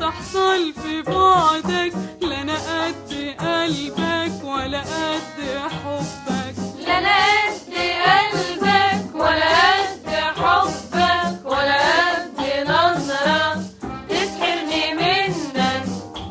يحصل في بعدك لا انا قد قلبك ولا قد حبك لا انا قد قلبك ولا قد حبك ولا قد نظرة تسحرني منك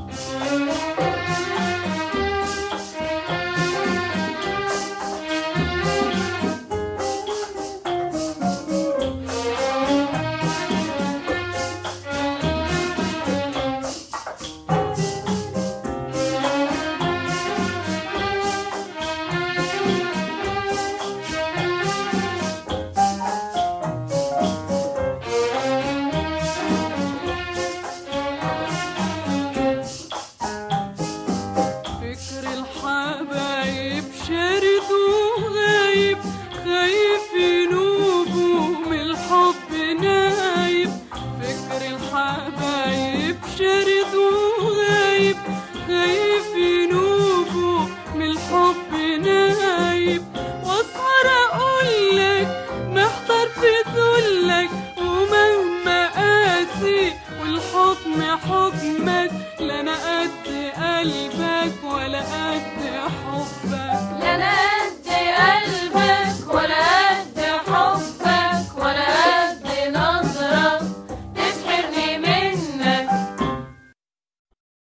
فكر الحبايب شارد وغايب خايف ينوبوا من الحب نايب فكر الحبايب شارد وغايب خايف ينوبوا من الحب نايب واسهر اقولك محتار في ذلك ومهما قاسي والحكم حكمك لا انا قد قلبك ولا قد حبك